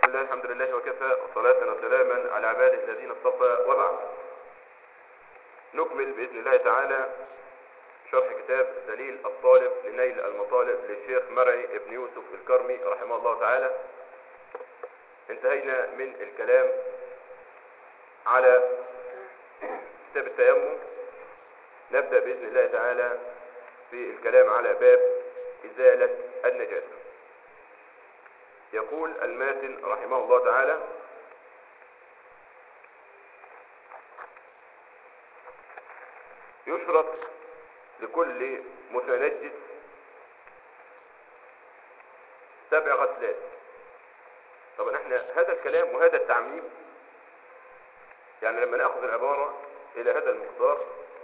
الله الحمد لله وكفى وصلاة وسلاما على عباده الذين اصطفى وبعد نكمل بإذن الله تعالى شرح كتاب دليل الطالب لنيل المطالب للشيخ مرعي ابن يوسف الكرمي رحمه الله تعالى انتهينا من الكلام على كتاب التيمم نبدأ بإذن الله تعالى في الكلام على باب إزالة النجاسة يقول الماتن رحمه الله تعالى يشرط لكل متنجس سبع غسلات طبعا احنا هذا الكلام وهذا التعميم يعني لما ناخذ العبارة الى هذا المقدار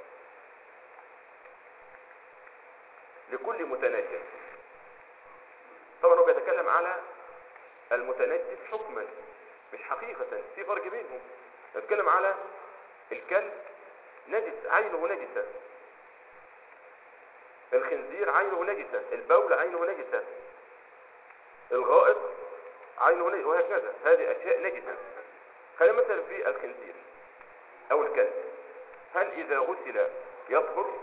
لكل متنجس طبعا هو بيتكلم على المتنجس حكما مش حقيقة في فرق بينهم نتكلم على الكلب نجس عينه نجسة الخنزير عينه نجسة البول عينه نجسة الغائط عينه نجسة وهكذا هذه أشياء نجسة خلينا مثلا في الخنزير أو الكلب هل إذا غسل يطهر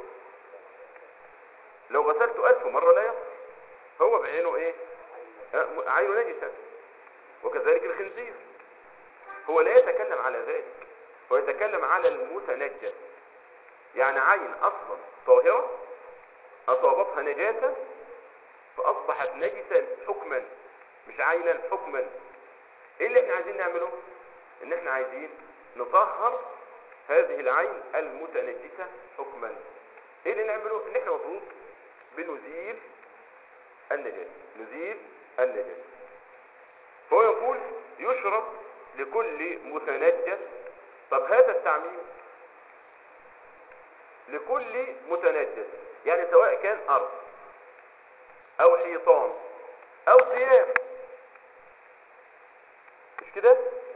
لو غسلته ألف مرة لا يطهر هو بعينه إيه عينه نجسة وكذلك الخنزير هو لا يتكلم على ذلك هو يتكلم على المتنجس يعني عين اصلا طاهرة اصابتها نجاسة فاصبحت نجسة حكما مش عينا حكما ايه اللي احنا عايزين نعمله ان احنا عايزين نطهر هذه العين المتنجسة حكما ايه اللي نعمله ان احنا مفروض بنزيل النجاسة نزيل النجاسة فهو يقول يشرب لكل متنجس طب هذا التعميم لكل متنجس يعني سواء كان أرض أو حيطان أو ثياب مش كده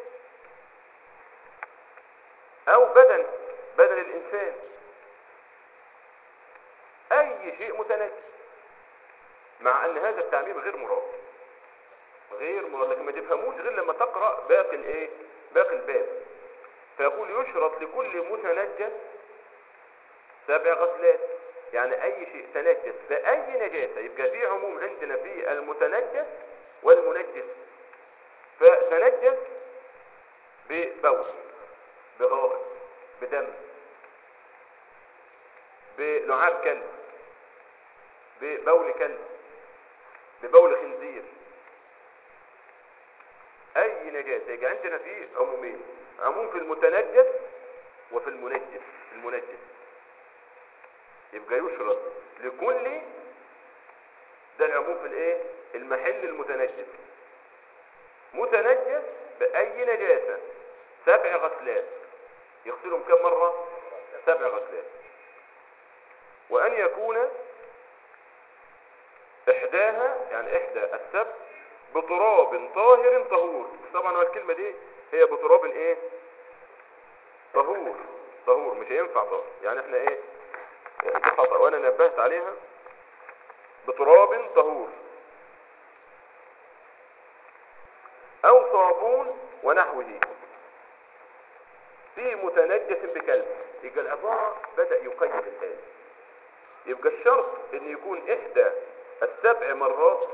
أو بدن بدن الإنسان أي شيء متنجس مع أن هذا التعميم غير مراد غير مراد لكن ما تفهموش غير لما تقرأ باقي الايه باقي الباب فيقول يشرط لكل متنجس سبع غسلات يعني اي شيء تنجس باي نجاسة يبقى في عموم عندنا في المتنجس والمنجس فتنجس ببول بغائط بدم بلعاب كلب ببول كلب ببول خنزير اي نجاسة يجي عندنا فيه عمومين عموم في المتنجس وفي المنجس المنجس يبقى يشرط لكل ده العموم في الايه المحل المتنجس متنجس باي نجاسة سبع غسلات يغسلهم كم مرة سبع غسلات وان يكون احداها يعني احدى السبع بتراب طاهر طهور طبعا هو الكلمة دي هي بتراب ايه طهور طهور مش هينفع طاهر يعني احنا ايه دي خطأ وانا نبهت عليها بتراب طهور او صابون ونحوه في متنجس بكلب يبقى العبارة بدأ يقيد الآن يبقى الشرط ان يكون احدى السبع مرات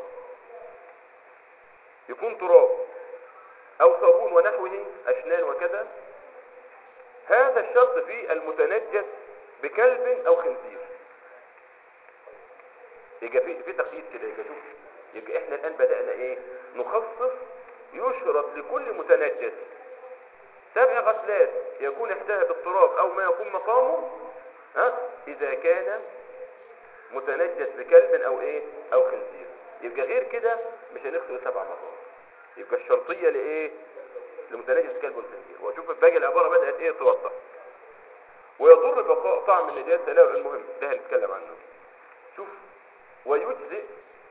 يكون تراب او صابون ونحوه اشنان وكذا هذا الشرط في المتنجس بكلب او خنزير يبقى في في تقييد كده يبقى شوف يبقى احنا الان بدأنا ايه نخصص يشرط لكل متنجس سبع غسلات يكون احداها بالتراب او ما يكون مقامه ها اذا كان متنجس بكلب او ايه او خنزير يبقى غير كده مش هنغسله سبع مرات يبقى الشرطية لايه لمتنجس كلب والخنزير واشوف باقي العبارة بدأت ايه توضح ويضر بقاء طعم النجاسة لا المهم ده هنتكلم عنه شوف ويجزئ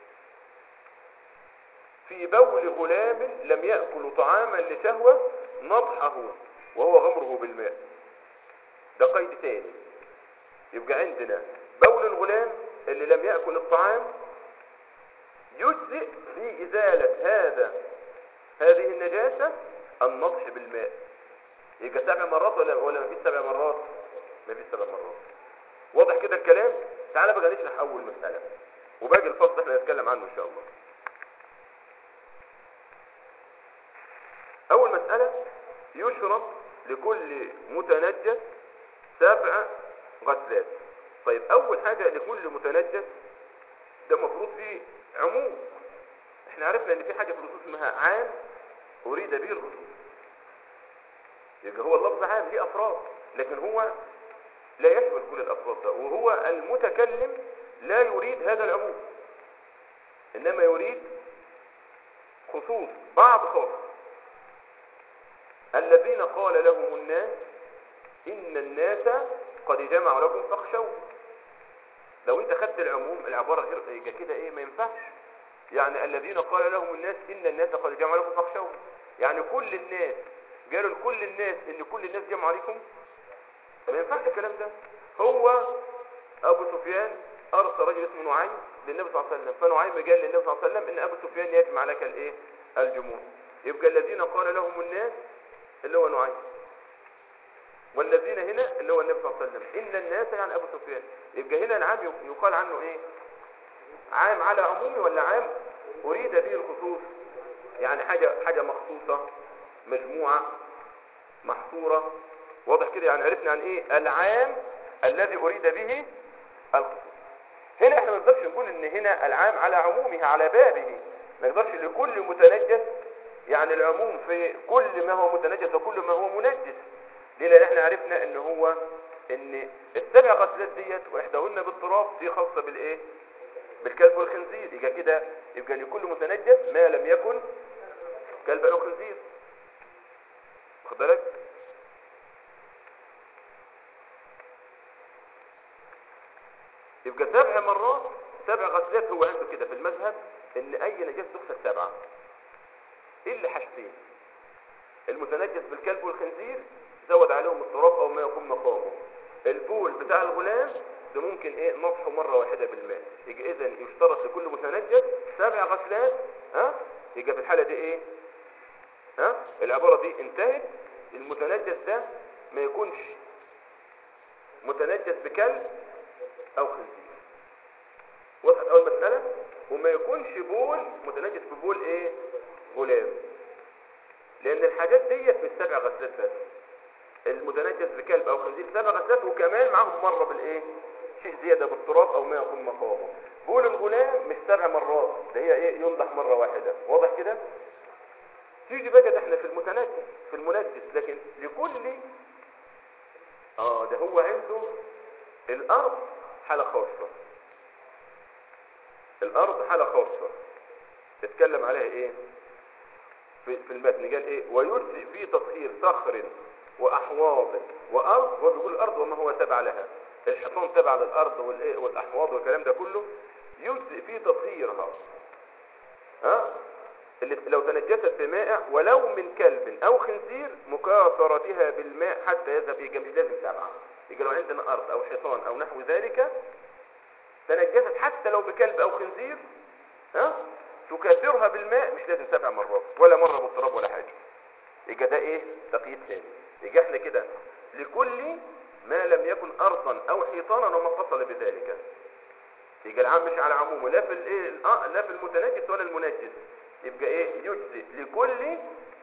في بول غلام لم يأكل طعاما لشهوة نضحه وهو غمره بالماء ده قيد تاني يبقى عندنا بول الغلام اللي لم يأكل الطعام يجزئ في إزالة هذا هذه هذه النجاسة النضح بالماء يبقى سبع مرات ولا ولا مفيش سبع مرات مفيش سبع مرات واضح كده الكلام تعالى بقى نشرح اول مسألة وباقي الفصل احنا نتكلم عنه ان شاء الله اول مسألة يشرب لكل متنجس سبع غسلات طيب اول حاجة لكل متنجس ده المفروض فيه عموم احنا عرفنا ان في حاجة في النصوص اسمها عام اريد به الخصوص يبقى هو اللفظ عام ليه افراد لكن هو لا يشمل كل الافراد ده وهو المتكلم لا يريد هذا العموم انما يريد خصوص بعض خاص الذين قال لهم الناس ان الناس قد جمعوا لكم فاخشوا لو انت خدت العموم العبارة غير يبقى كده ايه ما ينفعش يعني الذين قال لهم الناس ان الناس قد جمعوا لكم فاخشوا يعني كل الناس قالوا لكل الناس ان كل الناس جمعوا عليكم ما ينفعش الكلام ده هو ابو سفيان ارسل رجل اسمه نعيم للنبي صلى الله عليه وسلم فنعيم قال للنبي صلى الله عليه وسلم ان ابو سفيان يجمع لك الايه الجموع يبقى الذين قال لهم الناس اللي هو نعيم والذين هنا اللي هو النبي صلى الله عليه وسلم ان الناس يعني ابو سفيان يبقى هنا العام يقال عنه ايه عام على عمومي ولا عام اريد به الخصوص يعني حاجة حاجة مخصوصة مجموعة محصورة واضح كده يعني عرفنا عن ايه العام الذي اريد به الخصوص هنا احنا ما نقدرش نقول ان هنا العام على عمومه على بابه ما نقدرش لكل متنجس يعني العموم في كل ما هو متنجس وكل ما هو منجس ليه لان احنا عرفنا ان هو ان السبع غسلات ديت واحداهن بالتراب دي خاصة بالايه بالكلب والخنزير يبقى كده يبقى لكل متنجس ما لم يكن كلب او خنزير واخد بالك يبقى سبع مرات سبع غسلات هو عنده كده في المذهب ان اي نجاسه تغسل سبعه الا حاجتين المتنجس بالكلب والخنزير زود عليهم التراب او ما يقوم مقامه البول بتاع الغلام ده ممكن ايه نطحه مره واحده بالماء يبقى اذا يشترط لكل متنجس سبع غسلات ها يبقى في الحاله دي ايه ها العباره دي انتهت المتنجس ده ما يكونش متنجس بكلب او خنزير وضحت اول مساله وما يكونش بول متنجس ببول ايه غلام لان الحاجات ديت مش سبع غسلات بس المتنجس بكلب او خنزير سبع غسلات وكمان معاهم مره بالايه شيء زياده بالتراب او ما يقوم مقامه بول الغلام مش سبع مرات ده هي ايه ينضح مره واحده واضح كده تيجي بقى ده احنا في المتنجس في المنجس لكن لكل اه ده هو عنده الارض حاله خاصه الارض حاله خاصه اتكلم عليها ايه في, في المتن قال ايه ويجزئ في تطهير صخر واحواض وارض هو بيقول الارض وما هو تبع لها الحصان تبع للارض والايه والاحواض والكلام ده كله يجزئ في تطهيرها ها اللي لو تنجست بمائع ولو من كلب او خنزير مكاثرتها بالماء حتى يذهب يبقى مش لازم سبعه يبقى لو عندنا ارض او حصان او نحو ذلك تنجست حتى لو بكلب او خنزير ها تكاثرها بالماء مش لازم سبع مرات ولا مره بالتراب ولا حاجه يبقى ده ايه تقييد ثاني يبقى احنا كده لكل ما لم يكن ارضا او حيطانا وما اتصل بذلك يبقى العام مش على عمومه لا في الايه آه لا في المتنجس ولا المنجس يبقى ايه يجزي لكل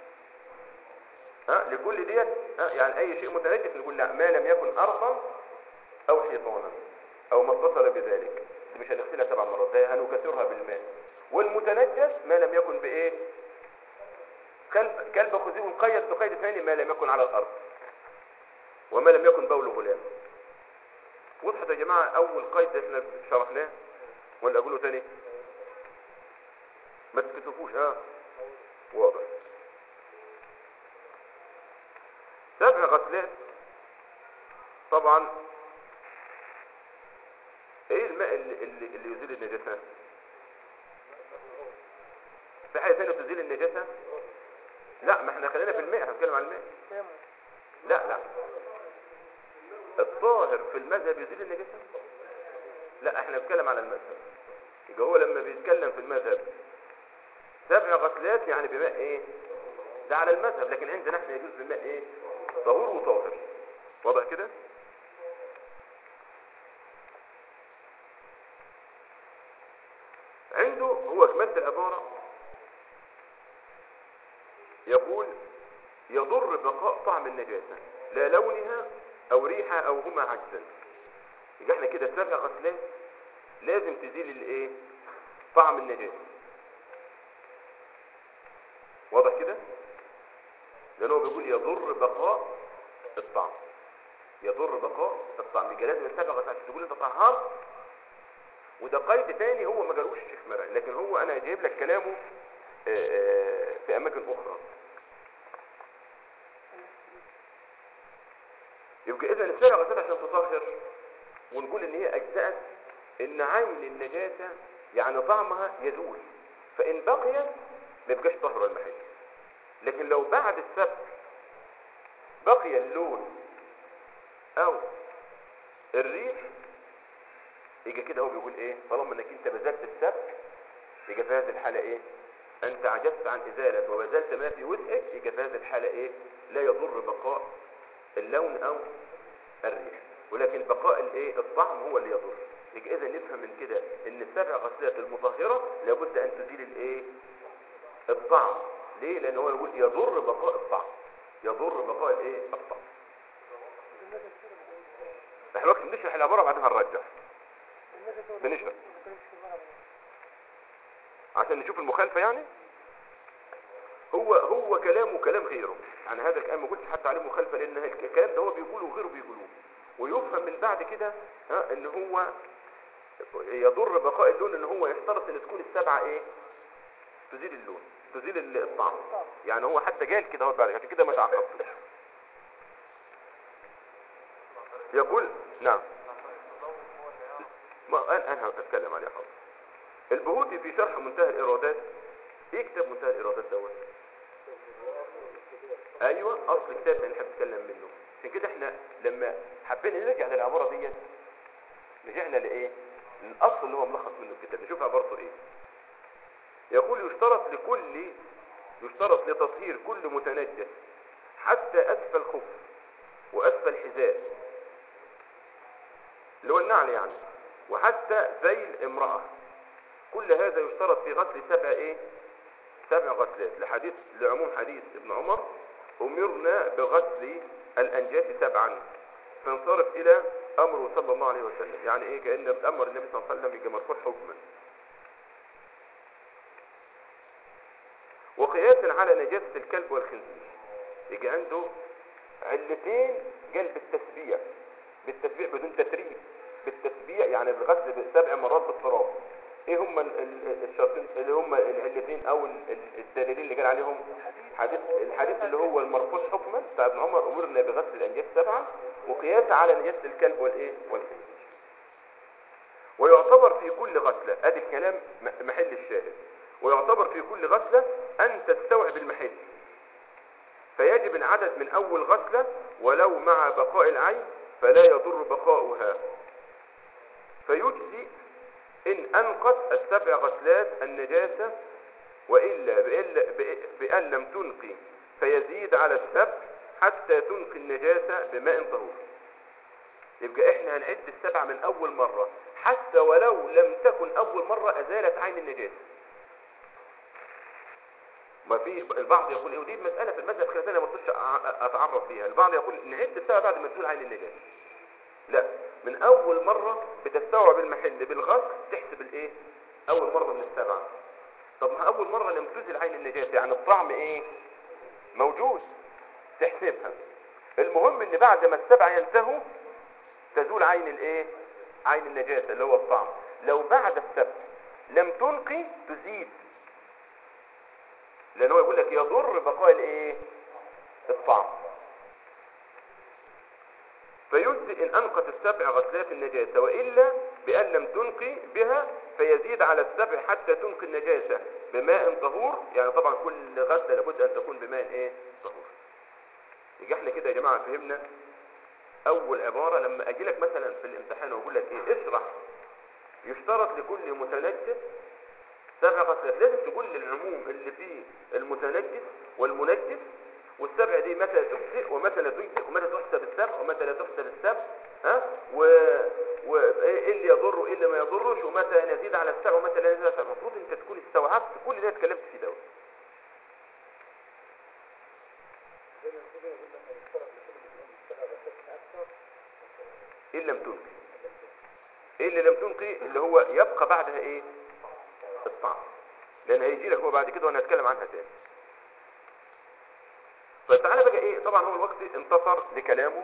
ها لكل ديت ها يعني اي شيء متنجس نقول لا ما لم يكن ارضا او حيطانا او ما اتصل بذلك دي مش هنغسلها سبع مرات ده هنكسرها بالماء والمتنجس ما لم يكن بايه كلب كلب خزي قيد بقيد ثاني ما لم يكن على الارض وما لم يكن بول غلام وضحت يا جماعه اول قيد احنا شرحناه ولا اقوله تاني ما تكتفوش ها واضح سبع غسلات طبعا ايه الماء اللي, اللي, اللي يزيل النجاسة في حاجة ثانية تزيل النجاسة لا ما احنا خلينا في الماء هنتكلم عن الماء لا لا الطاهر في المذهب يزيل النجاسة لا احنا بنتكلم على المذهب يبقى هو لما بيتكلم في المذهب سبع غسلات يعني بماء ايه ده على المذهب لكن عندنا احنا يجوز بالماء ايه طهور وطاهر واضح كده عنده هو مد العبارة يقول يضر بقاء طعم النجاسة لا لونها او ريحها او هما عجزا يبقى احنا كده سبع غسلات لازم تزيل الايه طعم النجاسة واضح كده لان هو بيقول يضر بقاء الطعم يضر بقاء الطعم يبقى لازم السبع غسلات عشان تقول انت طهرت وده قيد تاني هو ما جالوش الشيخ مرعي لكن هو انا جايب لك كلامه آه، آه، في اماكن اخرى يبقى اذا السبع غسلات عشان تطهر ونقول ان هي اجزاء ان عين النجاسه يعني طعمها يزول فان بقيت ما يبقاش طهر المحل لكن لو بعد السبع بقي اللون او الريح يجي كده هو بيقول ايه طالما انك انت بذلت السبع يجي في هذه الحاله ايه انت عجزت عن ازاله وبذلت ما في وسعك يجي في هذه الحاله ايه لا يضر بقاء اللون او الريح ولكن بقاء الايه الطعم هو اللي يضر يجي اذا نفهم من كده ان السبع غسلات المطهره لابد ان تزيل الايه الطعم ليه لان هو يقول يضر بقاء الطعم يضر بقاء الايه الطعم احنا وقت بنشرح العباره وبعدين هنرجع بنشرح عشان نشوف المخالفه يعني هو هو كلامه كلام غيره يعني هذا الكلام ما قلتش حتى عليه مخالفه لان الكلام ده هو بيقوله وغيره بيقولوه ويفهم من بعد كده ها ان هو يضر بقاء اللون ان هو يشترط ان تكون السبعه ايه تزيل اللون تزيل ال- الطعم يعني هو حتى قال كده هو بعد عشان كده ما تعقبتش يقول نعم ما انا انا هتكلم عليه حاضر البهوتي في شرح منتهى الارادات ايه كتاب منتهى الارادات دوت ايوه اصل كتاب اللي احنا بنتكلم منه عشان كده احنا لما حبينا نرجع للعباره ديت رجعنا لايه الاصل اللي هو ملخص منه الكتاب نشوف عبارته ايه يقول يشترط لكل يشترط لتطهير كل متنجس حتى اسفل خف واسفل حذاء اللي هو النعل يعني وحتى ذيل امرأة كل هذا يشترط في غسل سبع ايه سبع غسلات لحديث لعموم حديث ابن عمر امرنا بغسل الانجاس سبعا فانصرف الى امره صلى الله عليه وسلم يعني ايه كان امر النبي صلى الله عليه وسلم يجي مرفوع حكما وقياسا على نجاسة الكلب والخنزير يجي عنده علتين قال بالتسبيع بالتسبيع بدون تتريب بالتسبيع يعني بالغسل سبع مرات بالتراب ايه هم ال- ال- الشرطين اللي هم العلتين او ال- ال- الدليلين اللي قال عليهم حديث الحديث اللي هو المرفوع حكما بتاع ابن عمر امرنا بغسل الانجاس سبعه وقياسا على نجاسه الكلب والايه والخنزير ويعتبر في كل غسله ادي الكلام م- محل الشاهد ويعتبر في كل غسله ان تستوعب المحل فيجب العدد من اول غسله ولو مع بقاء العين فلا يضر بقاؤها فيجزي إن أنقت السبع غسلات النجاسة وإلا بإلا بإ- بأن لم تنقي فيزيد على السبع حتى تنقي النجاسة بماء طهور يبقى احنا هنعد السبع من أول مرة حتى ولو لم تكن أول مرة أزالت عين النجاسة ما في البعض يقول ايه ودي مسألة في المذهب خلافية أنا ما رضيتش أع- أتعرف فيها البعض يقول نعد السبع بعد ما تزول عين النجاسة لا من اول مرة بتستوعب المحل بالغسل تحسب الايه اول مرة من السبعة طب ما اول مرة لم تزل عين النجاسة يعني الطعم ايه موجود تحسبها المهم ان بعد ما السبعة ينتهوا تزول عين الايه عين النجاسة اللي هو الطعم لو بعد السبع لم تنقي تزيد لان هو يقول لك يضر بقاء الايه الطعم فيجزي إن أنقت السبع غسلات النجاسة وإلا بأن لم تنقي بها فيزيد على السبع حتى تنقي النجاسة بماء طهور يعني طبعا كل غسلة لابد أن تكون بماء إيه طهور يجي احنا كده يا جماعة فهمنا أول عبارة لما أجي لك مثلا في الامتحان وأقول لك إيه اشرح يشترط لكل متنجس سبع سبع غسلات لازم تقول للعموم اللي فيه المتنجس والمنجس والسبع دي متى تجزئ ومتى لا تجزئ ومتى تحسب السبع ومتى لا تحسب السبع ها و وايه اللي يضر وايه اللي ما يضرش ومتى نزيد على السبع ومتى لا نزيد على السبع المفروض انت تكون استوعبت كل اللي أنا اتكلمت فيه دوت إن لم تنقي إيه اللي لم تنقي اللي هو يبقى بعدها إيه الطعم لأن هيجي لك هو بعد كده وأنا هتكلم عنها تاني طيب تعالى بقى إيه طبعا هو الوقت انتصر لكلامه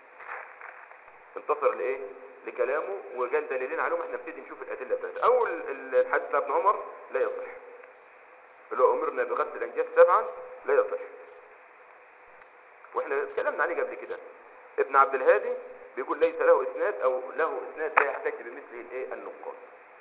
انتصر لإيه لكلامه وجال دليلين عليهم احنا نبتدي نشوف الأدلة بتاعته أول ال- الحديث بتاع ابن عمر لا يصح اللي هو أمرنا بغسل الأنجاز سبعا لا يصح واحنا اتكلمنا عليه قبل كده ابن عبد الهادي بيقول ليس له اسناد او له اسناد لا يحتاج بمثله الايه النقاد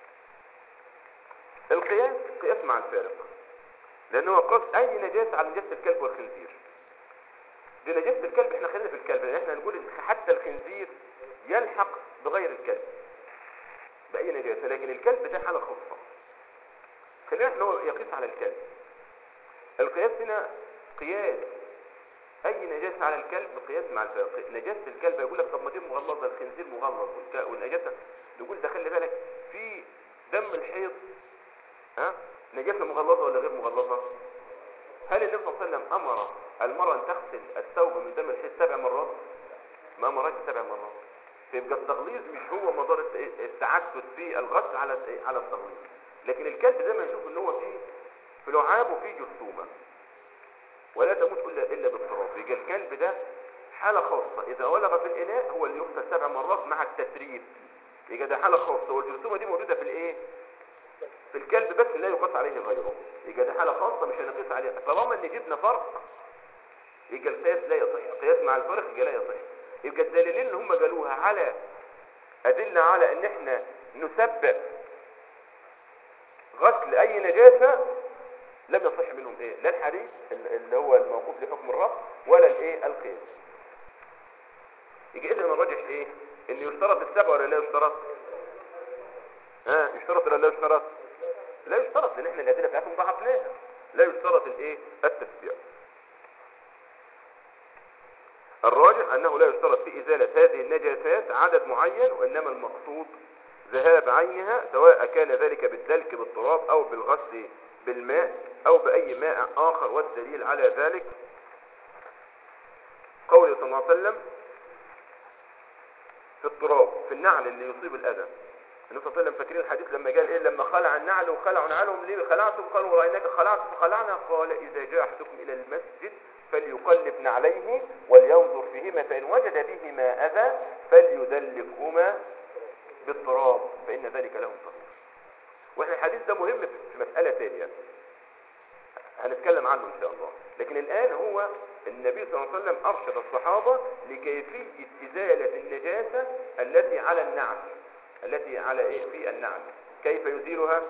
القياس قياس مع الفارق لان هو قاس اي نجاسه على نجاسه الكلب والخنزير دي نجاسه الكلب احنا خلينا في الكلب لان احنا نقول إن حتى الخنزير يلحق بغير الكلب باي نجاسه لكن الكلب ده حاله خاصه خلينا احنا هو يقيس على الكلب القياس هنا قياس اي نجاسة على الكلب قياس مع الفارق نجاسة الكلب يقول لك طب ما دي مغلظة الخنزير مغلظ والك- والنجاسة نقول ده خلي بالك في دم الحيض ها نجاسة مغلظة ولا غير مغلظة هل النبي صلى الله عليه وسلم امر المرأة ان تغسل الثوب من دم الحيض سبع مرات ما امرهاش سبع مرات فيبقى التغليظ مش هو مدار الت- التعدد في الغسل على على التغليظ لكن الكلب زي ما نشوف ان هو فيه في لعاب وفيه جرثومه ولا تموت الا الا بالتراب يبقى الكلب ده حاله خاصه اذا ولغ في الاناء هو اللي يغسل سبع مرات مع التتريب يبقى ده حاله خاصه والجرثومه دي موجوده في الايه في الكلب بس لا يقاس عليه غيره يبقى ده حاله خاصه مش هنقيس عليها طالما ان جبنا فرق يبقى القياس لا يصح قياس مع الفرق يبقى لا يصح يبقى الدليلين اللي هم قالوها على ادله على ان احنا نسبق غسل اي نجاسه لم يصح منهم ايه لا الحديث اللي هو الموقوف لحكم الرب ولا الايه القياس يجي اذا الراجح ايه ان يشترط السبع ولا لا يشترط ها يشترط ولا لا يشترط لا يشترط لان احنا الادله بتاعتهم ضعفناها لا يشترط الايه التسبيع الراجح انه لا يشترط في ازاله هذه النجاسات عدد معين وانما المقصود ذهاب عينها سواء كان ذلك بالدلك بالتراب او بالغسل بالماء او باي ماء اخر والدليل على ذلك قوله صلى الله عليه وسلم في التراب في النعل اللي يصيب الاذى النبي صلى الله عليه وسلم فاكرين الحديث لما قال ايه لما خلع النعل وخلعوا نعلهم ليه خلعتم قالوا رايناك خلعت فخلعنا قال اذا جاء احدكم الى المسجد فليقلب نعليه ولينظر فيهما فان وجد بهما اذى فليدلكهما بالتراب فان ذلك لهم طهور واحنا الحديث ده مهم في مساله ثانيه هنتكلم عنه ان شاء الله لكن الان هو النبي صلى الله عليه وسلم ارشد الصحابه لكيفيه ازاله النجاسه التي على النعل التي على ايه في النعل كيف يزيلها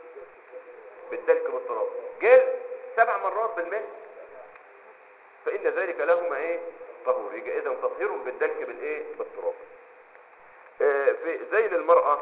بالدلك بالتراب قال سبع مرات بالماء فان ذلك لهما ايه طهور يبقى اذا تطهيرهم بالدلك بالايه بالتراب آه في ذيل المراه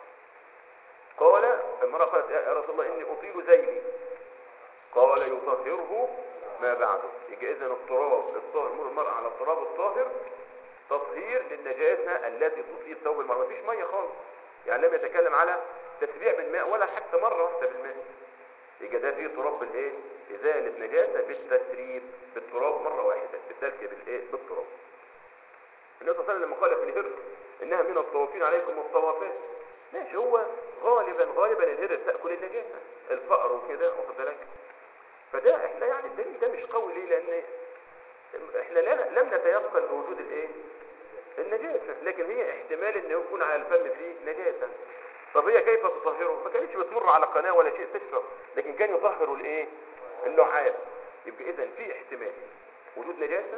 قال المراه قالت يا رسول الله اني اطيل ذيلي قال يطهره ما بعده يبقى اذا التراب الطاهر مر المرأة على التراب الطاهر تطهير للنجاسة التي تصيب ثوب المرأة مفيش مية خالص يعني لم يتكلم على تسبيع بالماء ولا حتى مرة واحدة بالماء يبقى ده فيه تراب بالايه ازالة نجاسة بالتسريب بالتراب مرة واحدة بالدلك بالايه بالتراب النبي صلى الله عليه وسلم لما قال في الهر انها من الطوافين عليكم الطوافات ماشي هو غالبا غالبا الهر تاكل النجاسة الفأر وكده واخد بالك فده احنا يعني الدليل ده مش قوي ليه لان احنا لا- لم نتيقن بوجود الايه النجاسة لكن هي احتمال ان يكون على الفم فيه نجاسة طب هي كيف تطهره ما كانتش بتمر على قناة ولا شيء تشرب لكن كان يطهر الايه اللعاب يبقى اذا في احتمال وجود نجاسة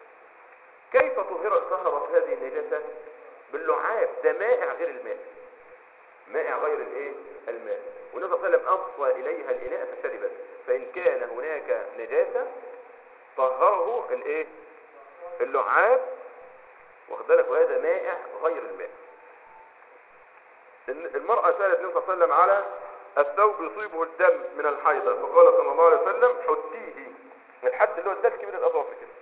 كيف طهر طهرت هذه النجاسة باللعاب ده مائع غير الماء مائع غير الايه الماء والنبي صلى الله عليه وسلم اضفى اليها الاناء فشربت فان كان هناك نجاسه طهره الايه اللعاب واخد بالك وهذا مائع غير الماء الن- المرأة سألت النبي صلى الله عليه وسلم على الثوب يصيبه الدم من الحيضة فقال صلى الله عليه وسلم حتيه الحد اللي هو الدلك من الأظافر كده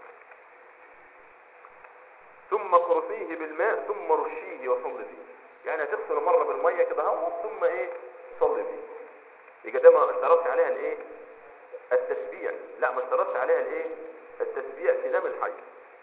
ثم قرصيه بالماء ثم رشيه وصل فيه يعني هتغسل مرة بالمية كده اهو ثم ايه صلي فيه يبقى ده ما اشترطش عليها الايه التسبيع لا ما اشترطش عليها الايه التسبيع في دم الحي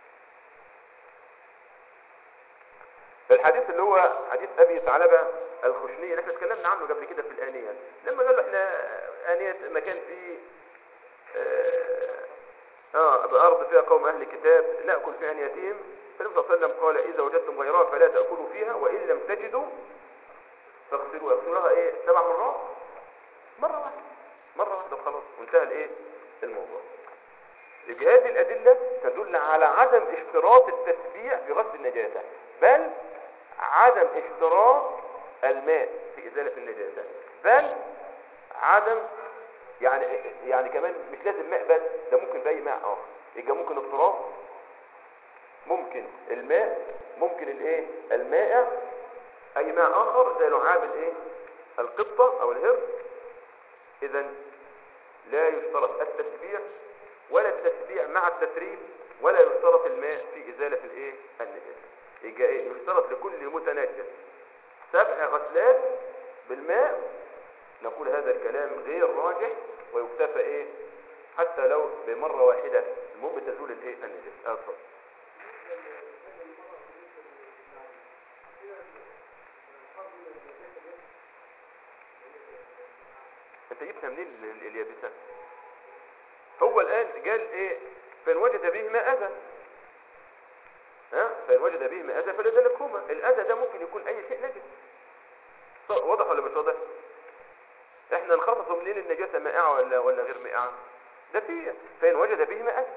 الحديث اللي هو حديث ابي ثعلبه الخشني اللي احنا اتكلمنا عنه قبل كده في الانيه لما قال له احنا انيه مكان فيه اه, آه بارض فيها قوم اهل كتاب ناكل فيها انيتهم فالنبي صلى الله عليه وسلم قال اذا وجدتم غيرها فلا تاكلوا فيها وان لم تجدوا فاغسلوها اغسلوها ايه سبع مرات مره واحده مره واحده وخلاص وانتهى الايه الموضوع يبقى هذه الادله تدل على عدم اشتراط التسبيع في غسل النجاسه بل عدم اشتراط الماء في ازاله النجاسه بل عدم يعني يعني كمان مش لازم ماء بس ده ممكن باي ماء اخر يبقى ممكن التراب ممكن الماء ممكن الايه المائع اي ماء اخر زي لعاب الايه القطه او الهر اذا لا يشترط التسبيع ولا التسبيع مع التسريب ولا يشترط الماء في ازاله الايه النجاسه يبقى ايه يشترط لكل متنجس سبع غسلات بالماء نقول هذا الكلام غير راجح ويكتفى ايه حتى لو بمره واحده المهم تزول الايه النجاسه اه اتفضل انت جبتها منين ال- ال- اليابسة هو الان قال ايه فان وجد به ما اذى ها فان وجد به ما اذى فلذلكهما الاذى ده ممكن يكون اي شيء نجس ص- واضح ولا مش واضح احنا نخصصه منين النجاسة مائعة ولا ولا غير مائعة ده فيه فان وجد به ما اذى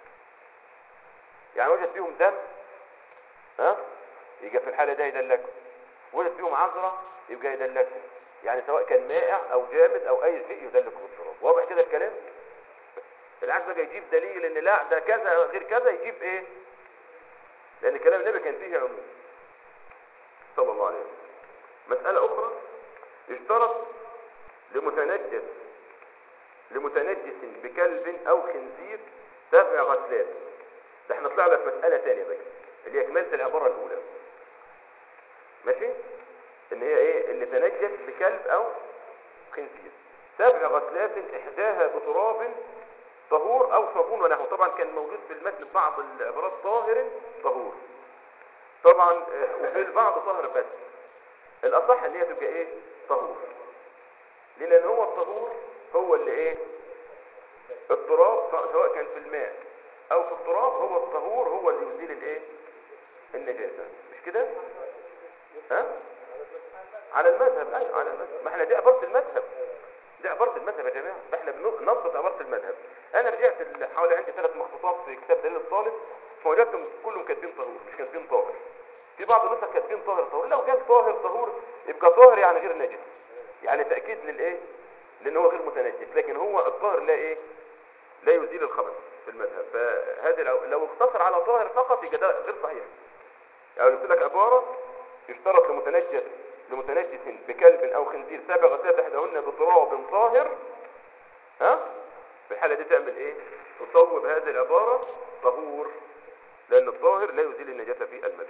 يعني وجد فيهم دم ها يبقى في الحالة ده يدلكه وجد فيهم عذرة يبقى يدلكه يعني سواء كان مائع او جامد او اي شيء يدلك بالتراب واضح كده الكلام العكس بقى يجيب دليل ان لا ده كذا غير كذا يجيب ايه لان كلام النبي كان فيه عموم صلى الله عليه وسلم مسألة اخرى يشترط لمتنجس لمتنجس بكلب او خنزير سبع غسلات ده احنا طلعنا في مسألة تانية بقى اللي هي كمالة العبارة الاولى ماشي ان هي ايه اللي تنجس بكلب او خنزير سبع غسلات احداها بتراب طهور او صابون ونحو طبعا كان موجود في المتن بعض العبارات طاهر طهور طبعا آه، وفي البعض طاهر بس الاصح ان هي تبقى ايه طهور ليه؟ لان هو الطهور هو اللي ايه التراب سواء كان في الماء او في التراب هو الطهور هو اللي يزيل الايه النجاسه مش كده ها على المذهب ايوه على المذهب ما احنا دي عباره المذهب دي عباره المذهب يا جماعه ده احنا بنضبط عباره المذهب انا رجعت ال- حوالي عندي ثلاث مخطوطات في كتاب دليل الطالب فوجدتهم كلهم كاتبين طهور مش كاتبين طاهر في بعض النسخ كاتبين طاهر طهور لو قال طاهر طهور يبقى طاهر يعني غير نجس يعني تاكيد للايه لان هو غير متنجس لكن هو الطاهر لا ايه لا يزيل الخبث في المذهب فهذا لو, لو اقتصر على طاهر فقط يبقى ده غير صحيح يعني قلت لك عبارة يشترط لمتنجس لمتنجس بكلب او خنزير سبع غسلات احداهن بتراب طاهر ها في الحالة دي تعمل ايه تصوب هذه العبارة طهور لان الطاهر لا يزيل النجاسة في المذهب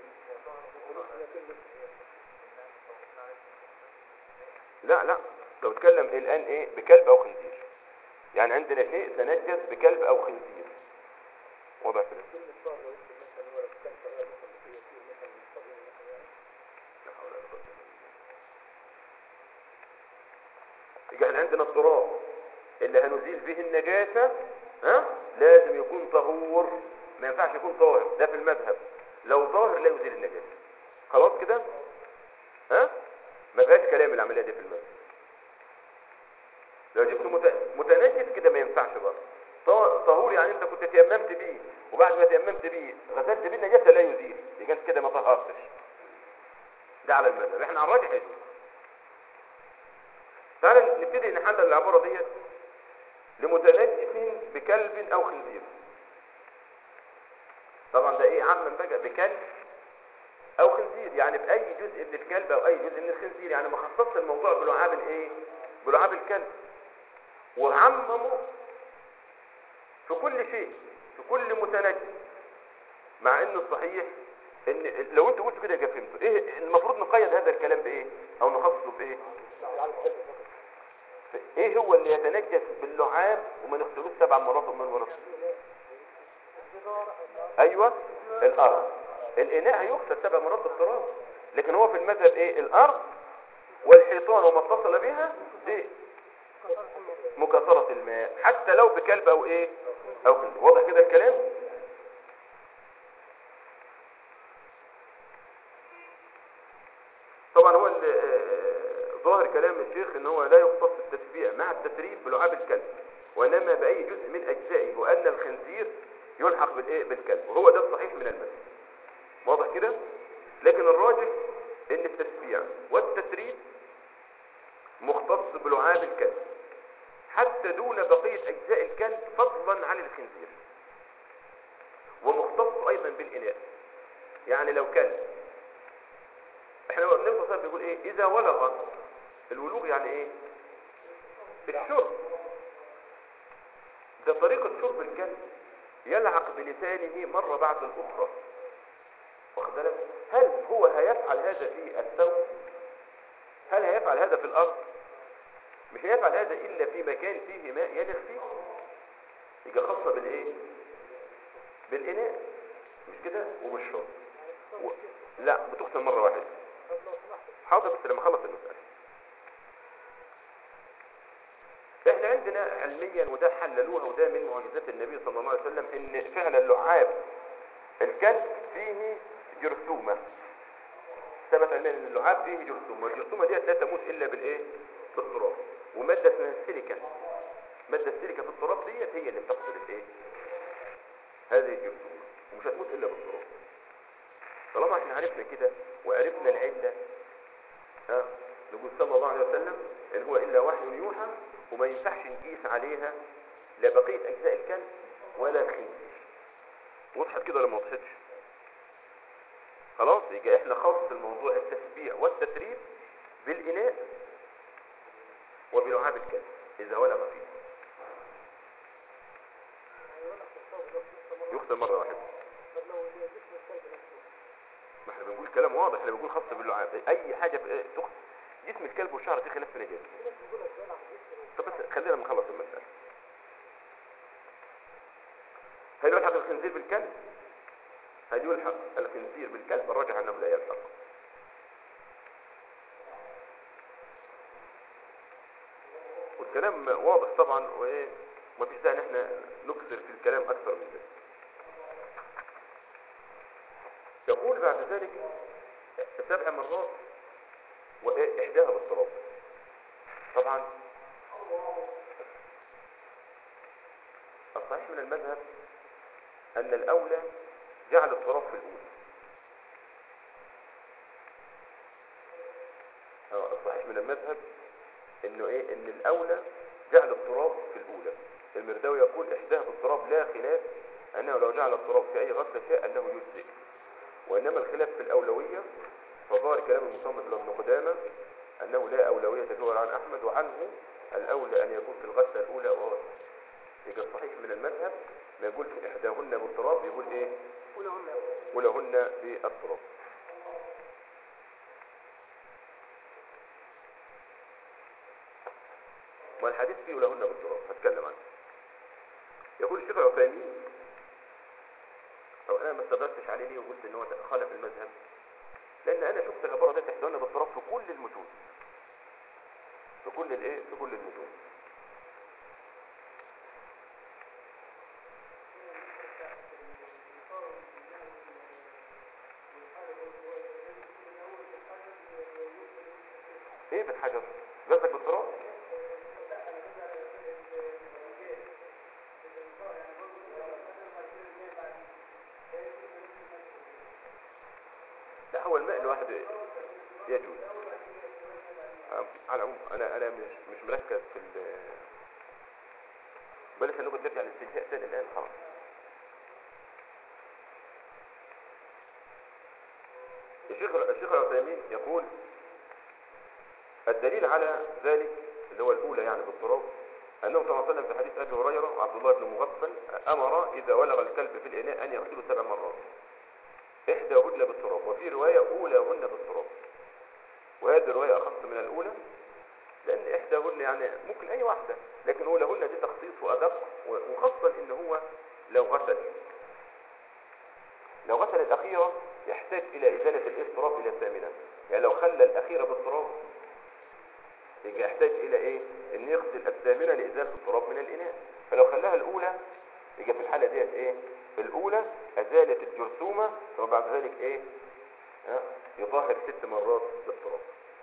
لا لا لو اتكلم الان ايه بكلب او خنزير يعني عندنا شيء تنجس بكلب او خنزير واضح كده لا حول ولا قوة إلا بالله. يبقى احنا عندنا التراب اللي هنزيل به النجاسة ها لازم يكون طهور ما ينفعش يكون طاهر ده في المذهب لو طاهر لا يزيل النجاسة خلاص كده ها ما فيهاش كلام العملية دي في المذهب لو جبت مت- متنجس كده ما ينفعش برضه طه- طهور يعني انت كنت تيممت بيه وبعد ما تيممت بيه غسلت بيه النجاسه لا يزيل يبقى انت كده ما طهرتش ده على المذهب احنا على الراجح يجوز تعالى نبتدي نحلل العباره ديت لمتنجس بكلب او خنزير طبعا ده ايه عما بقى بكلب او خنزير يعني باي جزء من الكلب او اي جزء من الخنزير يعني ما خصصش الموضوع بلعاب الايه بلعاب الكلب وعمموا في كل شيء في كل متنجس مع ان الصحيح ان لو انتوا قلتوا كده يبقى فهمتوا ايه المفروض نقيد هذا الكلام بايه او نخصصه بايه ايه هو اللي يتنجس باللعاب وما نغسلوش سبع مرات ومن مرات ايوه الارض الاناء هيغسل سبع مرات بالتراب لكن هو في المذهب ايه الارض والحيطان وما اتصل بها دي مكاثرة الماء حتى لو بكلب او ايه او خنزير واضح كده الكلام طبعا هو ال- آه، ظاهر كلام الشيخ ان هو لا يختص التشبيع مع التسريب بلعاب الكلب وانما باي جزء من اجزائه وان الخنزير يلحق بالايه بالكلب وهو ده الصحيح من المذهب واضح كده لكن الراجح ان التشبيع والتسريب مختص بلعاب الكلب حتى دون بقية اجزاء الكلب فضلا عن الخنزير ومختص ايضا بالاناء يعني لو كلب احنا النبي صلى الله عليه وسلم بيقول ايه اذا ولغ الولوغ يعني ايه الشرب ده طريقة شرب الكلب يلعق بلسانه مرة بعد الأخرى واخد بالك هل هو هيفعل هذا في الثوب هل هيفعل هذا في الأرض مش هيفعل هذا إلا في مكان فيه ماء يلغ فيه يبقى خاصة بالإيه بالإناء مش كده وبالشرب و... لا بتغسل مرة واحدة حاضر بس لما خلص المسألة احنا عندنا علميا وده حللوها وده من معجزات النبي صلى الله عليه وسلم ان فعلا لعاب الكلب فيه جرثومة ثبت علميا ان اللعاب فيه جرثومة والجرثومة ديت لا تموت الا بالايه بالتراب ومادة اسمها السيليكا مادة السيليكا في التراب ديت هي اللي بتقتل الايه هذه الجرثومة ومش هتموت الا بالتراب طالما احنا عرفنا كده وعرفنا العلة ها نقول صلى الله عليه وسلم ان هو الا وحي يوحى وما ينفعش نقيس عليها لا بقية اجزاء الكلب ولا الخنزير وضحت كده ولا ما وضحتش خلاص يبقى احنا خاص الموضوع التسبيع والتتريب بالاناء وبلعاب الكلب اذا ولغ فيه يغسل مرة واحدة ما احنا بنقول كلام واضح احنا بنقول خاص باللعاب اي حاجة في- تغسل جسم الكلب والشعر في خلاف في نجاسة طب بس خلينا نخلص المسألة هل يلحق الخنزير بالكلب؟ هل يلحق الخنزير بالكلب؟ الراجح انه لا يلحق والكلام واضح طبعا وايه مفيش داعي ان احنا نكثر في الكلام اكثر من ذلك يقول بعد ذلك سبع مرات واحداها بالتراب طبعا الصحيح من المذهب ان الاولى جعل التراب في الاولى اه الصحيح من المذهب انه ايه ان الاولى جعل التراب في الاولى المرداوي يقول احداها بالتراب لا خلاف انه لو جعل التراب في اي غسله شاء انه يجزئ وانما الخلاف في الاولويه فظاهر كلام المصنف لابن قدامه انه لا اولويه تجوهر عن احمد وعنه الاولى ان يكون في الغسله الاولى وغسله يبقى الصحيح من المذهب ما يقول في احداهن بالتراب يقول ايه ولهن بالتراب والحديث فيه لهن بالتراب هتكلم عنه يقول الشيخ العثيمين او انا ما استدركتش عليه ليه وقلت ان هو خالف المذهب لان انا شفت العباره دي تحدثنا بالتراب في كل المتون في كل الايه في كل المتون ايه بالحجر قصدك بالتراب لا هو الماء لوحده يجوز آه، على العموم انا انا مش مش مركز في ال بل احنا نقعد نرجع للاستنشاق تاني الان خلاص الشيخ الشيخ العثيمين يقول الدليل على ذلك اللي هو الأولى يعني بالتراب أنه صلى الله عليه وسلم في حديث أبي هريرة وعبد الله بن مغفل أمر إذا ولغ الكلب في الإناء أن يغسله سبع مرات إحداهن بالتراب وفي رواية أولاهن بالتراب وهذه الرواية أخص من الأولى لأن إحداهن يعني ممكن أي واحدة لكن أولاهن دي تخصيص وأدق وخاصة إن هو لو غسل لو غسل الأخيرة يحتاج إلى إزالة الاضطراب إلى الثامنة يعني لو خلى الأخيرة بالتراب يبقى يحتاج إلى إيه؟ إن يغسل الثامنة لإزالة التراب من الإناء فلو خلاها الأولى يبقى في الحالة ديت إيه؟ الأولى أزالت الجرثومة ثم بعد ذلك إيه؟ ها؟ يطهر ست مرات بالتراب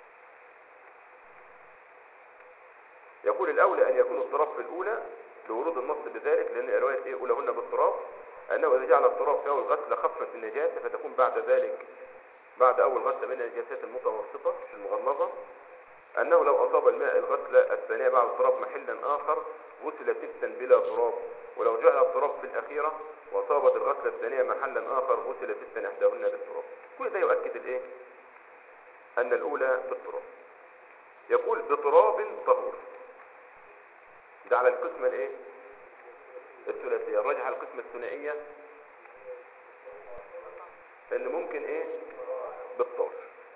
يقول الأولى أن يكون التراب في الأولى لورود النص بذلك لأن رواية إيه أولهن بالتراب أنه إذا جعل التراب في أول غسلة خفت النجاسة فتكون بعد ذلك بعد أول غسلة من النجاسات المتوسطة مش المغلظة أنه لو أصاب الماء الغسلة الثانية بعد التراب محلا آخر غسل ستا بلا تراب ولو جعل التراب في الأخيرة وأصابت الغسلة الثانية محلا آخر غسل ستا إحداهن بالتراب كل ده يؤكد الإيه؟ أن الأولى بالتراب يقول بتراب طهور ده على القسمة الإيه؟ الثلاثية الراجح على القسمة الثنائية ان ممكن ايه بالطاش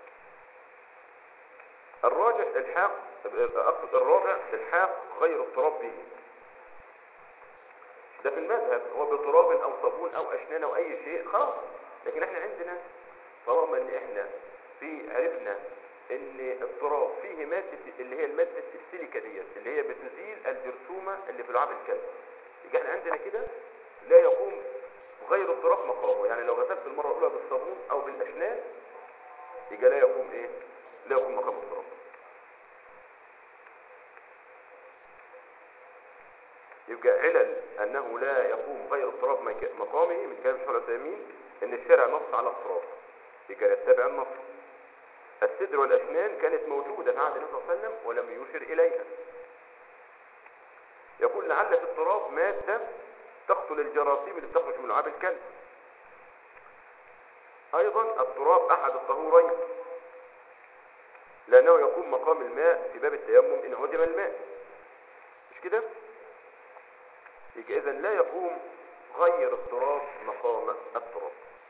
الراجح الحاق اقصد الرابع الحاق غير التراب به ده في المذهب هو بتراب او صابون او اشنان او اي شيء خلاص لكن احنا عندنا طالما ان احنا في عرفنا ان التراب فيه مادة اللي هي المادة السيليكا ديت اللي هي بتزيل الجرثومة اللي في لعاب الكلب يبقى احنا عندنا كده لا يقوم غير التراب مقامه يعني لو غسلت المرة الأولى بالصابون أو بالأشنان يبقى لا يقوم إيه؟ لا يقوم مقام التراب يبقى علل أنه لا يقوم غير التراب مك- مقامه من كلام الشيخ العثيمين إن الشارع نص على التراب يبقى يتبع النص السدر والأشنان كانت موجودة في عهد النبي صلى الله عليه وسلم ولم يشر إليها يقول لعل في التراب مادة تقتل الجراثيم اللي بتخرج من لعاب الكلب ايضا التراب احد الطهورين لانه يقوم مقام الماء في باب التيمم ان هدم الماء مش كده يبقى اذا لا يقوم غير التراب مقام التراب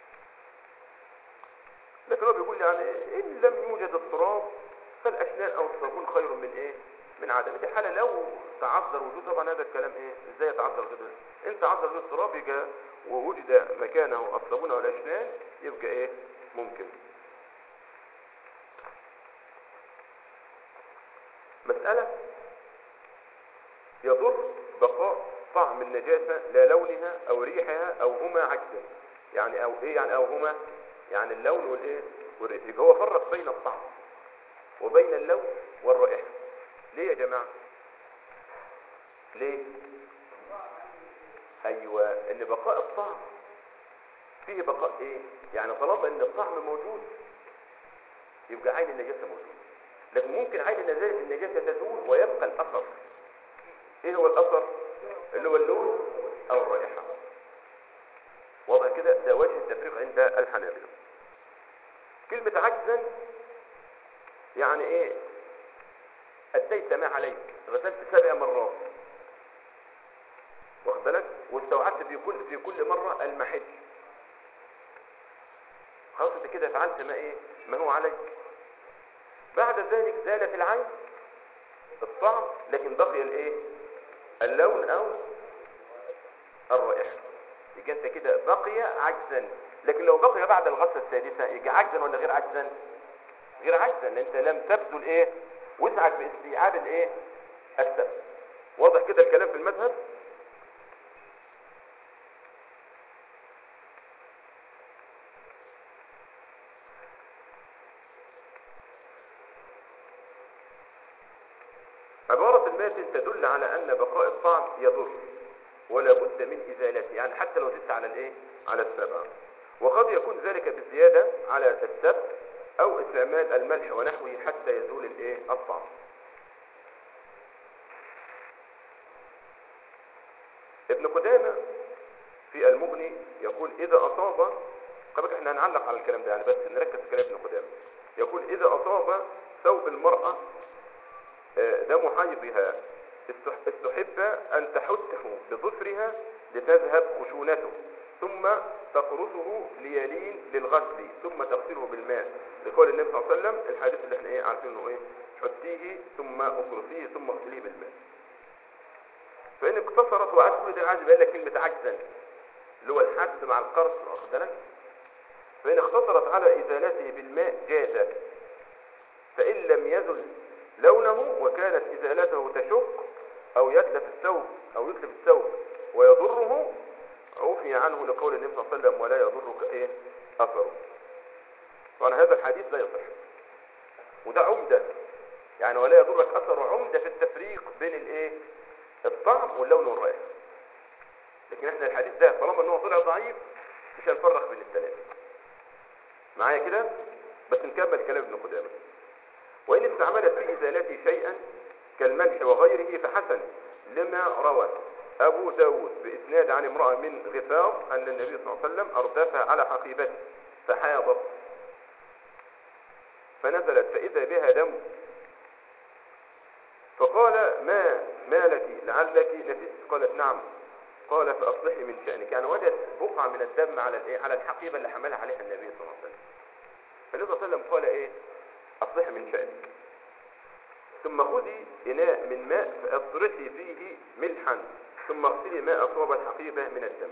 لكن هو بيقول يعني ان لم يوجد التراب فالاشنان او الصابون خير من ايه من عدم دي حاله لو تعذر وجود طبعا هذا الكلام ايه ازاي يتعذر وجود ان تعذر وجود التراب يبقى ووجد مكانه الصابون او الاشنان يبقى ايه ممكن مسألة يضر بقاء طعم النجاسة لا لونها او ريحها او هما عكسا يعني او ايه يعني او هما يعني اللون والايه والريح يبقى هو فرق بين الطعم وبين اللون والرائحة ليه يا جماعة ليه ايوه ان بقاء الطعم فيه بقاء ايه يعني طالما ان الطعم موجود يبقى عين النجاسة موجود لكن ممكن عين النجاسة النجاسة تزول ويبقى الاثر ايه هو الاثر اللي هو اللون او الرائحة واضح كده ده وجه التفريق عند الحنابلة كلمة عجزا يعني ايه اديت ما عليك غسلت سبع مرات واخد بالك واستوعبت في كل في كل مرة المحل خلاص انت كده فعلت ما ايه ما هو عليك بعد ذلك زالت العين الطعم لكن بقي الايه اللون او الرائحة يبقى انت كده بقي عجزا لكن لو بقي بعد الغسلة السادسة يبقى عجزا ولا غير عجزا غير عجزا انت لم تبذل ايه وسعك باستيعاب الايه السبب واضح كده الكلام في المذهب عبارة الماتن تدل على أن بقاء الطعم يضر ولا بد من إزالته يعني حتى لو زدت على الإيه؟ على السبع وقد يكون ذلك بالزيادة على السبع أو استعمال الملح ونحوه حتى يزول الإيه؟ الطعم ابن قدامة في المغني يقول إذا أصاب قبل احنا هنعلق على الكلام ده يعني بس نركز في كلام ابن قدامة يقول إذا أصاب ثوب المرأة آه، دم حيضها استح- استحب أن تحته بظفرها لتذهب خشونته ثم تقرصه ليلين للغسل ثم تغسله بالماء لقول النبي صلى الله عليه وسلم الحديث اللي احنا ايه عارفينه ايه حتيه ثم اقرصيه ثم اغسليه بالماء فإن اقتصرت وعايز كل ده عايز يبين لك كلمة عجزا اللي هو الحد مع القرص واخد بالك فإن اقتصرت على إزالته بالماء جاز فإن لم يزل لونه وكانت إزالته تشق أو يتلف الثوب أو يتلف الثوب ويضره عفي عنه لقول النبي صلى الله عليه وسلم ولا يضرك إيه أثره طبعا هذا الحديث لا يصح وده عمدة يعني ولا يضرك أثر عمدة في التفريق بين الإيه الطعم واللون والرائحة لكن احنا الحديث ده طالما ان هو طلع ضعيف مش هنفرق بين الثلاثة معايا كده بس نكمل كلام ابن قدامه وإن استعملت في إزالته شيئا كالملح وغيره فحسن لما روى أبو داود بإسناد عن امرأة من غفار أن النبي صلى الله عليه وسلم أردفها على حقيبته فحاضت فنزلت فإذا بها دم فقال ما ما لك لعلك نفست قالت نعم قال فأصلحي من شأنك يعني وجد بقعة من الدم على الإيه على الحقيبة اللي حملها عليها النبي صلى الله عليه وسلم فالنبي صلى الله عليه وسلم قال إيه أصلحي من شأنك ثم خذي إناء من ماء فاطرحي فيه ملحا ثم اغسلي ما أصاب الحقيبة من الدم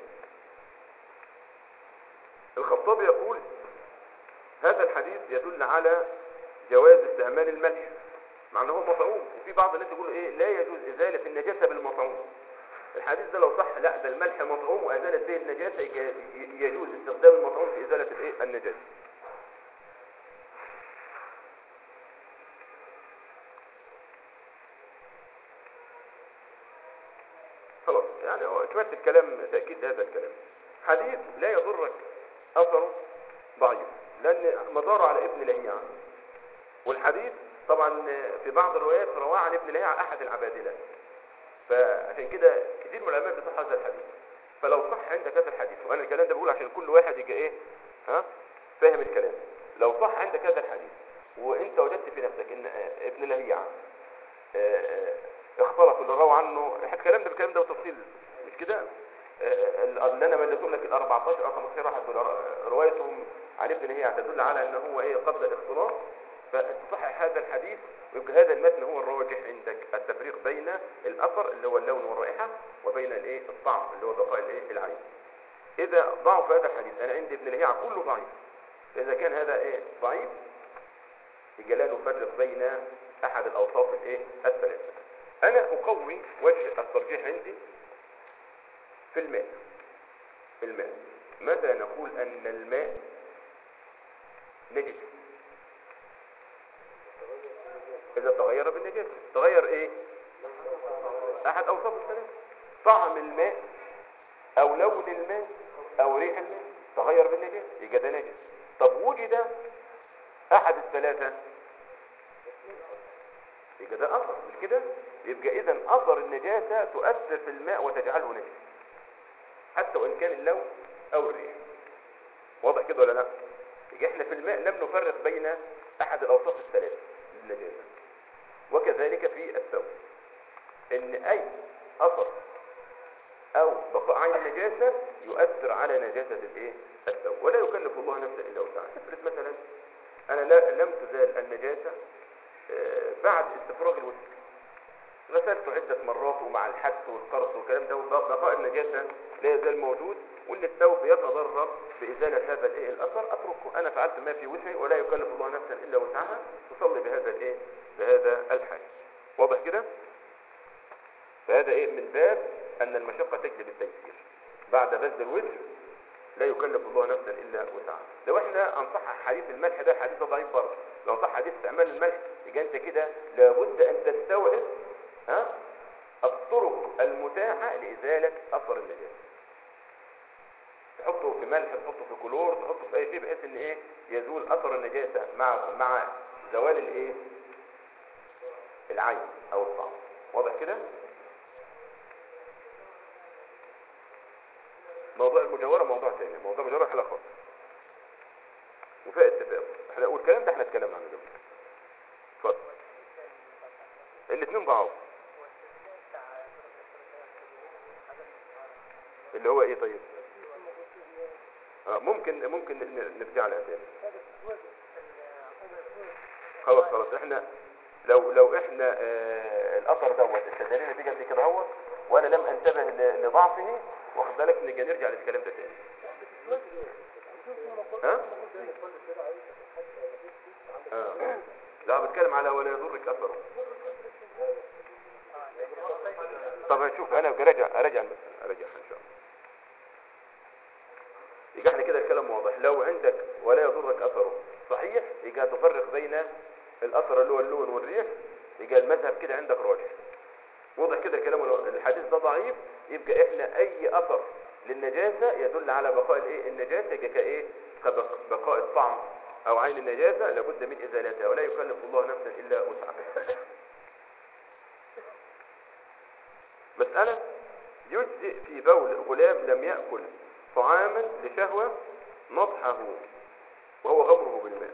الخطابي يقول هذا الحديث يدل على جواز استعمال الملح مع انه هو مطعوم وفي بعض الناس يقولوا ايه لا يجوز ازاله النجاسه بالمطعوم الحديث ده لو صح لا ده الملح مطعوم وازاله به النجاسه يج- يجوز استخدام المطعوم في ازاله الايه النجاسه خلاص يعني هو كملت الكلام تأكيد هذا الكلام حديث لا يضرك أثره ضعيف لأن مداره على ابن لهيعة والحديث طبعا في بعض الروايات رواه عن ابن لهيعة أحد العبادلة فعشان كده كتير من العلماء بيصح هذا الحديث فلو صح عندك هذا الحديث وأنا الكلام ده بقول عشان كل واحد يجي إيه ها فاهم الكلام لو صح عندك هذا الحديث وانت وجدت في نفسك ان آه، ابن لهيعة آه، آه، اختلط اللي روى عنه احنا الكلام ده بالكلام ده بتفصيل مش كده آه، اللي انا مليته لك ال 14 او 15 واحد دول ر- روايتهم عن ابن هي تدل على ان هو ايه قبل الاختلاط فتصحح هذا الحديث ويبقى هذا المتن هو الراجح عندك التفريق بين الاثر اللي هو اللون والرائحه وبين الايه الطعم اللي هو بقاء الايه العين اذا ضعف هذا الحديث انا عندي ابن لهيعة كله ضعيف فاذا كان هذا ايه ضعيف يبقى لا نفرق بين احد الاوصاف الايه الثلاثه انا اقوي وجه الترجيح عندي في الماء في الماء متى نقول ان الماء نجس اذا تغير بالنجاسه تغير ايه احد اوصاف الثلاثه طعم الماء او لون الماء او ريح الماء تغير بالنجاسه يبقى ده نجس طب وجد احد الثلاثه يبقى ده اثر مش كده يبقى اذا اثر النجاسه تؤثر في الماء وتجعله نجس حتى وان كان اللون او الريح واضح كده ولا لا يبقى احنا في الماء لم نفرق بين احد الاوصاف الثلاثه للنجاسه وكذلك في الثوب ان اي اثر او بقاء عين النجاسه يؤثر على نجاسه الايه الثوب ولا يكلف الله نفسا الا وسعها افرض مثلا انا لا لم تزال النجاسه آه، بعد استفراغ الوسك غسلته عدة مرات ومع الحك والقرص والكلام ده بقاء النجاسة لا يزال موجود وان الثوب يتضرر بإزالة هذا الايه الأثر أتركه أنا فعلت ما في وسعي ولا يكلف الله نفسا إلا وسعها تصلي بهذا الايه بهذا الحال واضح كده فهذا ايه من باب أن المشقة تجلب التيسير بعد بذل الوسع لا يكلف الله نفسا إلا وسعها لو احنا هنصحح حديث الملح ده حديث ضعيف برضه لو صح حديث استعمال الملح يبقى انت كده لابد أن تستوعب ها الطرق المتاحة لإزالة أثر النجاسة تحطه في ملح تحطه في كلور تحطه في أي شيء بحيث إن إيه يزول أثر النجاسة مع مع زوال الإيه العين أو الطعم واضح كده موضوع المجاورة موضوع تاني موضوع المجاورة حلقة خاصة وفيها اتفاق احنا والكلام ده احنا اتكلمنا عنه قبل كده. اتفضل الاثنين ضعاف اللي هو ايه طيب آه ممكن ممكن ن- نرجع لها تاني خلاص خلاص احنا لو لو احنا آه الاثر دوت استدلنا بيه قبل كده اهوت وانا لم انتبه ل- لضعفه واخد بالك نجي نرجع للكلام ده تاني ها؟ آه. لا بتكلم على ولا يضرك اثره طب هنشوف انا براجع اراجع المسألة اراجعها ان شاء الله يبقى احنا كده الكلام واضح لو عندك ولا يضرك اثره صحيح يبقى تفرق بين الاثر اللي هو اللون والريح يبقى المذهب كده عندك راجح واضح كده الكلام ولو الحديث ده ضعيف يبقى احنا اي اثر للنجاسة يدل على بقاء الايه النجاسة يبقى كايه كبقاء الطعم او عين النجاسة لابد من ازالتها ولا يكلف الله نفسا الا وسعها مسألة يجزئ في بول غلام لم يأكل طعاما لشهوة نضحه وهو غمره بالماء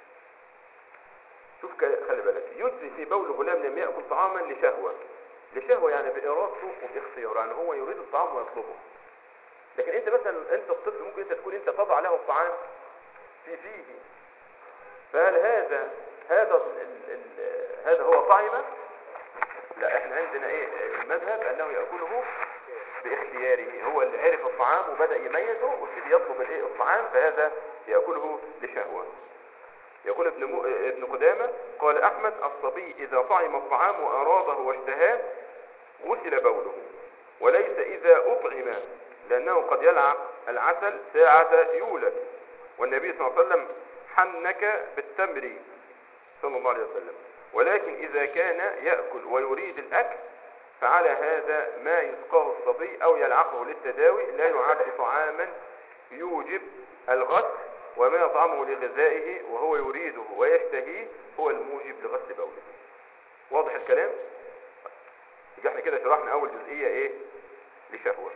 شوف ك- خلي بالك يجزي في بول غلام لم يأكل طعاما لشهوة لشهوة يعني بإرادته وباختياره يعني هو يريد الطعام ويطلبه لكن انت مثلا انت الطفل ممكن انت تكون انت تضع له الطعام في فيه فهل هذا هذا ال ال هذا هو طعمه لا احنا عندنا ايه المذهب انه ياكله باختياره هو اللي عرف الطعام وبدا يميزه وابتدي يطلب الايه الطعام فهذا ياكله لشهوه يقول ابن مو... ابن قدامه قال احمد الصبي اذا طعم الطعام واراده واشتهاه غسل بوله وليس اذا اطعم لانه قد يلعق العسل ساعه يولد والنبي صلى الله عليه وسلم حنك بالتمر صلى الله عليه وسلم ولكن إذا كان يأكل ويريد الأكل فعلى هذا ما يسقاه الصبي أو يلعقه للتداوي لا يعد طعاما يوجب الغسل وما يطعمه لغذائه وهو يريده ويشتهيه هو الموجب لغسل بوله واضح الكلام؟ يبقى احنا كده شرحنا أول جزئية إيه؟ لشهوة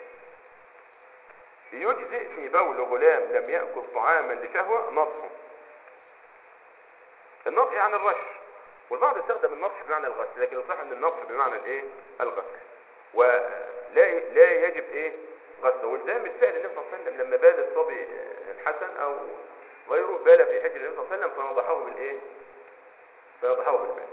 يجزئ في بول غلام لم يأكل طعاما لشهوة نطحه النطح يعني الرش والبعض استخدم النطح بمعنى الغسل لكن الصح ان النطح بمعنى الايه الغسل ولا لا يجب ايه غسله وده من فعل النبي صلى الله عليه وسلم لما بال الصبي الحسن او غيره بال في حجر النبي صلى الله عليه وسلم فنضحه بالايه فنضحه بالماء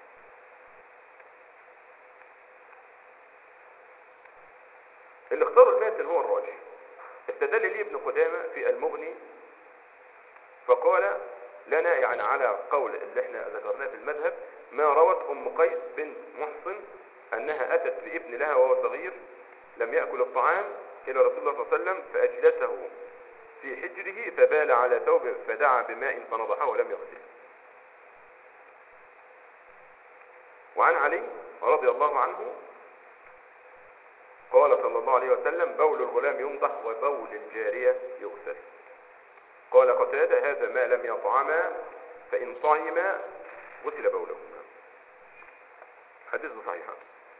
اللي اختاروا الماء هو الراجح استدل لي ابن قدامه في المغني فقال لنا يعني على قول اللي احنا ذكرناه في المذهب ما روت ام قيس بنت محصن انها اتت بابن لها وهو صغير لم ياكل الطعام الى رسول الله صلى الله عليه وسلم فاجلسه في حجره فبال على ثوبه فدعا بماء فنضحه ولم يغسله وعن علي رضي الله عنه قال صلى الله عليه وسلم بول الغلام ينضح وبول الجارية يغسل قال قتادة هذا ما لم يطعما فإن طعما غسل بولهما حديث صحيح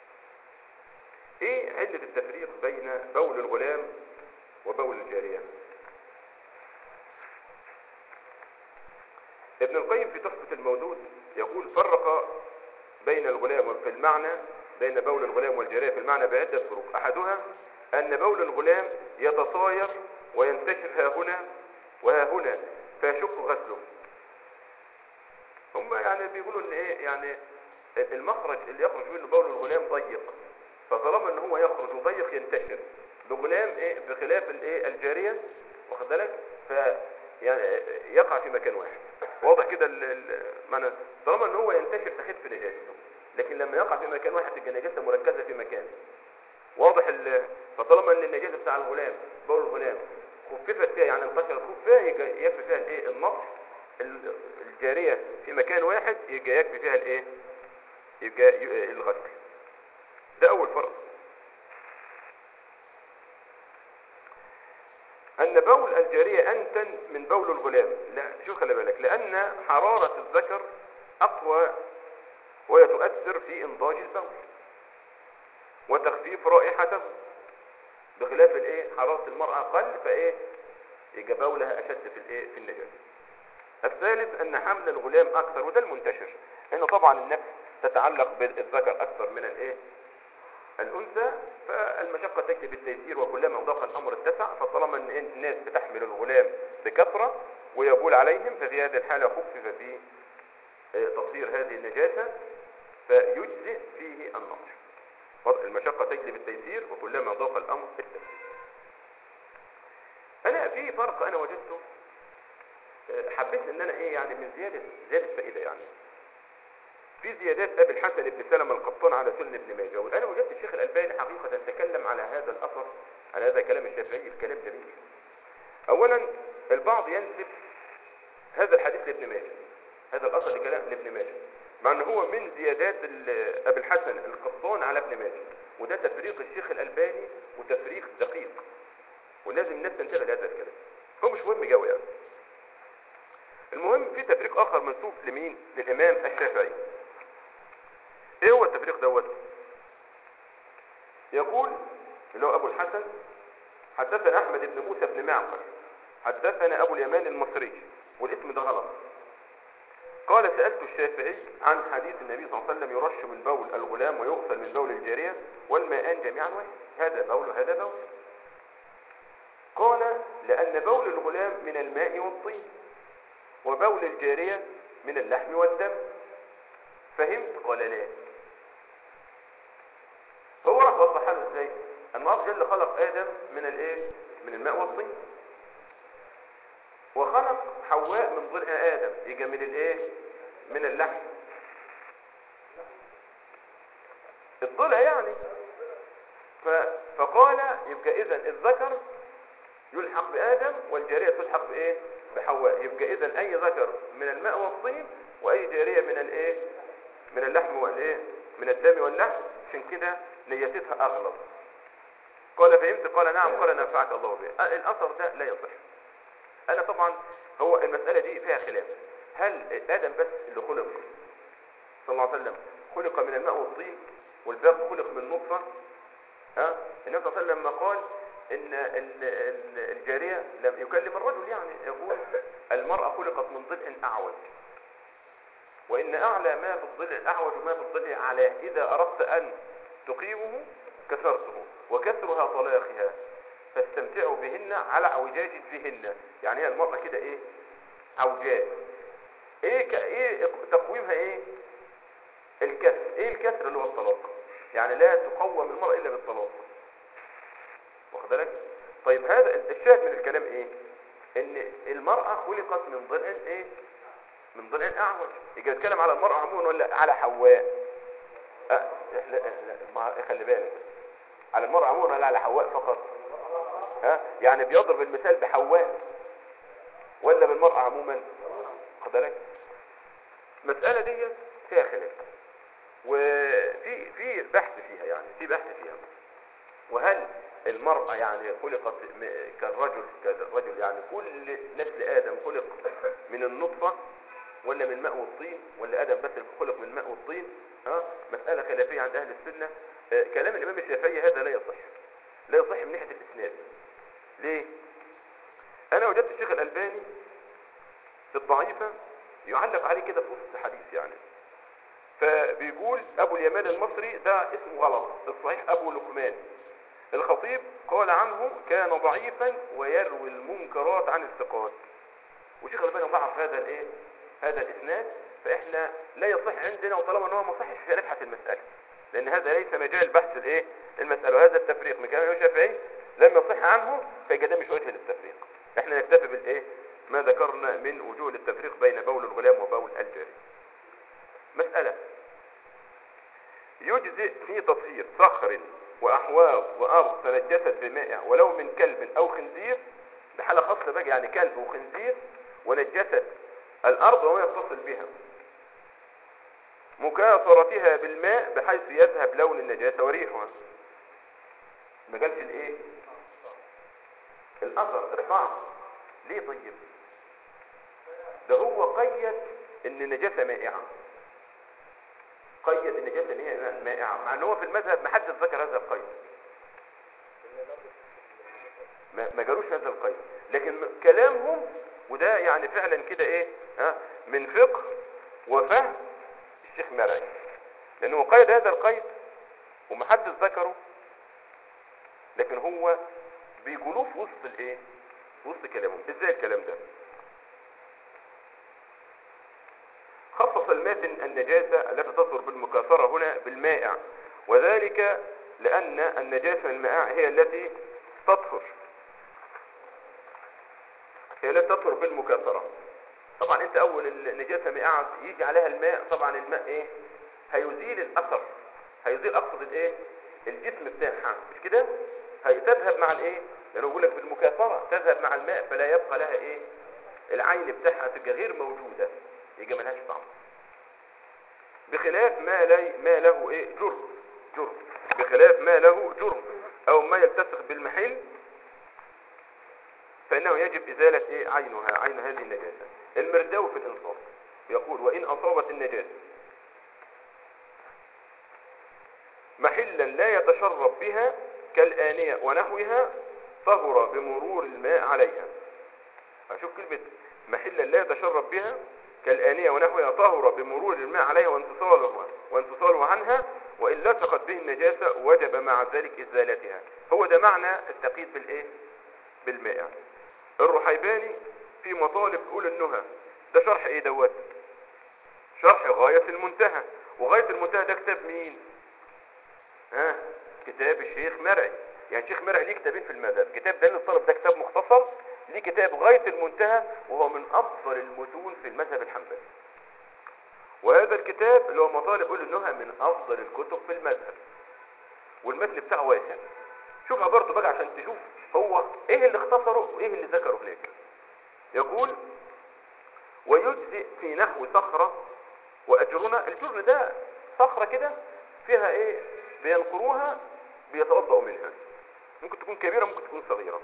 ايه علة التفريق بين بول الغلام وبول الجارية ابن القيم في تحفة المولود يقول فرق بين الغلام في المعنى بين بول الغلام والجارية في المعنى بعدة فروق أحدها أن بول الغلام يتصاير وينتشر ها هنا وها هنا فيشق غسله هم يعني بيقولوا ان ايه يعني المخرج اللي يخرج منه بول الغلام ضيق فطالما ان هو يخرج وضيق ينتشر بغلام ايه بخلاف الايه الجاريه واخد بالك ف يعني يقع في مكان واحد واضح كده ال- ال- معنى طالما ان هو ينتشر تخف نجاسته لكن لما يقع في مكان واحد تبقى نجاسه مركزه في مكان واضح ال... فطالما ان النجاسه بتاع الغلام بول الغلام خففت فيها يعني انتشرت خفها يجي- يكفي فيها الايه النقص ال- الجاريه في مكان واحد يبقى يكفي فيها الايه يبقى ي- الغسل ده اول فرق ان بول الجاريه انتن من بول الغلام لا شو خلي بالك لان حراره الذكر اقوى وهي تؤثر في انضاج البول وتخفيف رائحته بخلاف الايه حراره المراه اقل فايه يبقى بولها اشد في الايه في النجاسه الثالث ان حمل الغلام اكثر وده المنتشر لان طبعا النفس تتعلق بالذكر اكثر من الايه الانثى فالمشقة تجلب التيسير وكلما ضاق الامر اتسع فطالما ان الناس بتحمل الغلام بكثرة ويبول عليهم ففي هذه الحالة خفف في آه، تطهير هذه النجاسة فيجزئ فيه النطش فرق المشقة تجلب التيسير وكلما ضاق الامر اتسع انا في فرق انا وجدته آه، حبيت ان انا ايه يعني من زيادة زيادة فائدة يعني في زيادات ابي الحسن بن سلمة القطان على سنن ابن ماجه وانا وجدت الشيخ الالباني حقيقة تكلم على هذا الاثر على هذا كلام الشافعي الكلام جميل اولا البعض ينسب هذا الحديث لابن ماجه هذا الاثر لكلام لابن ماجه مع ان هو من زيادات ال- ابي الحسن القطان على ابن ماجه وده تفريق الشيخ الالباني وتفريق دقيق ولازم الناس تنتبه لهذا الكلام هو مش مهم قوي يعني المهم في تفريق اخر منسوب لمين للامام الشافعي ايه هو التفريق دوت يقول اللي هو ابو الحسن حدثنا احمد بن موسى بن معقل حدثنا ابو اليمان المصري والاسم ده غلط قال سألت الشافعي عن حديث النبي صلى الله عليه وسلم يرش من بول الغلام ويغسل من بول الجارية والماءان جميعا واحد هذا بول وهذا بول قال لأن بول الغلام من الماء والطين وبول الجارية من اللحم والدم فهمت قال لا هو راح وضحها له ازاي ان الله جل خلق ادم من الايه من الماء والطين وخلق حواء من ضلع ادم يجي من الايه من اللحم الضلع يعني ف... فقال يبقى اذا الذكر يلحق بادم والجاريه تلحق بايه بحواء يبقى اذا اي ذكر من الماء والطين واي جاريه من الايه من اللحم والايه من الدم واللحم عشان كده نيتها اغلظ قال فهمت قال نعم قال نفعك الله به أه، الاثر ده لا يصح انا طبعا هو المساله دي فيها خلاف هل ادم بس اللي خلق صلى الله عليه وسلم خلق من الماء والطين والباقي خلق من نطفه ها النبي صلى الله عليه وسلم لما قال ان ال- ال- الجاريه لم يكلم الرجل يعني يقول المراه خلقت من ضلع اعوج وإن أعلى ما في الضلع أعوج ما في الضلع علاه إذا أردت أن تقيمه كسرته وكسرها طلاقها فاستمتعوا بهن على اعوجاج فيهن يعني هي المرأة كده إيه عوجاج إيه, ك... إيه تقويمها إيه الكسر إيه الكسر اللي هو الطلاق يعني لا تقوم المرأة إلا بالطلاق واخد بالك طيب هذا الشاهد من الكلام إيه إن المرأة خلقت من ضلع إيه من ضلع اعوج يجي يتكلم على المرأة عموما ولا على حواء أه لا لا ما خلي بالك على المرأة عموما ولا على حواء فقط ها يعني بيضرب المثال بحواء ولا بالمرأة عموما خد بالك المسألة دي فيها خلاف وفي في بحث فيها يعني في بحث فيها وهل المرأة يعني خلقت م- كالرجل كالرجل يعني كل نسل آدم خلق من النطفة ولا من الماء والطين ولا ادم بس اللي خلق من الماء والطين ها مساله خلافيه عند اهل السنه آه كلام الامام الشافعي هذا لا يصح لا يصح من ناحيه الاسناد ليه انا وجدت الشيخ الالباني في الضعيفه يعلق عليه كده في وسط الحديث يعني فبيقول ابو اليمان المصري ده اسمه غلط الصحيح ابو لقمان الخطيب قال عنه كان ضعيفا ويروي المنكرات عن الثقات وشيخ الالباني ضعف هذا الايه هذا الاسناد فاحنا لا يصح عندنا وطالما ان هو ما صحش فنبحث المساله لان هذا ليس مجال بحث الايه المساله وهذا التفريق من كلام الشافعي لم يصح عنه فيبقى ده مش وجه للتفريق احنا نكتفي بالايه ما ذكرنا من وجوه للتفريق بين بول الغلام وبول الجاري مساله يجزئ في تطهير صخر واحواض وارض تنجست بمائع ولو من كلب او خنزير ده حاله خاصه بقى يعني كلب وخنزير ونجست الارض وما يتصل بها مكاثرتها بالماء بحيث يذهب لون النجاسة وريحها ما قالش الايه الاثر الطعم ليه طيب ده هو قيد ان النجاسة مائعة قيد النجاسة ان هي مائعة مع ان هو في المذهب ما حدش ذكر هذا القيد ما ما جالوش هذا القيد لكن كلامهم وده يعني فعلا كده ايه ها من فقه وفهم الشيخ مرعي لانه قيد هذا القيد ومحدش ذكره لكن هو بيقولوه في وسط الايه في وسط كلامهم ازاي الكلام ده خصص الماتن النجاسة التي تصدر بالمكاثرة هنا بالمائع وذلك لأن النجاسة المائع هي التي تطهر هي التي تطهر بالمكاثرة طبعا انت اول النجاسة مائعة يجي عليها الماء طبعا الماء ايه هيزيل الاثر هيزيل اقصد الايه الجسم بتاعها مش كده هي تذهب مع الايه لانه بيقول لك بالمكاثرة تذهب مع الماء فلا يبقى لها ايه العين بتاعها تبقى غير موجودة يبقى ملهاش طعم بخلاف ما, لي ما له ايه جرم جرم بخلاف ما له جرم او ما يلتصق بالمحل فانه يجب ازالة ايه عينها عين هذه النجاسة المرداوي في الانصاف يقول وان اصابت النجاسة محلا لا يتشرب بها كالآنية ونحوها طهر بمرور الماء عليها أشوف كلمة محلا لا يتشرب بها كالآنية ونحوها طهر بمرور الماء عليها وانتصالها وانتصاله عنها وإن لصقت به النجاسة وجب مع ذلك إزالتها هو ده معنى التقييد بالإيه؟ بالماء الرحيباني في مطالب أولى النهى ده شرح إيه دوت شرح غاية المنتهى وغاية المنتهى ده كتاب مين ها كتاب الشيخ مرعي يعني الشيخ مرعي ليه كتابين في المذهب كتاب دليل الطلب ده كتاب مختصر ليه كتاب غاية المنتهى وهو من أفضل المتون في المذهب الحنبلي وهذا الكتاب اللي هو مطالب أولي النهى من أفضل الكتب في المذهب والمتن بتاعه واسع شوفها برضه بقى عشان تشوف هو ايه اللي اختصره وايه اللي ذكره هناك يقول ويجزئ في نحو صخرة وأجرنا الجرن ده صخرة كده فيها ايه بينقروها بيتوضأوا منها ممكن تكون كبيرة ممكن تكون صغيرة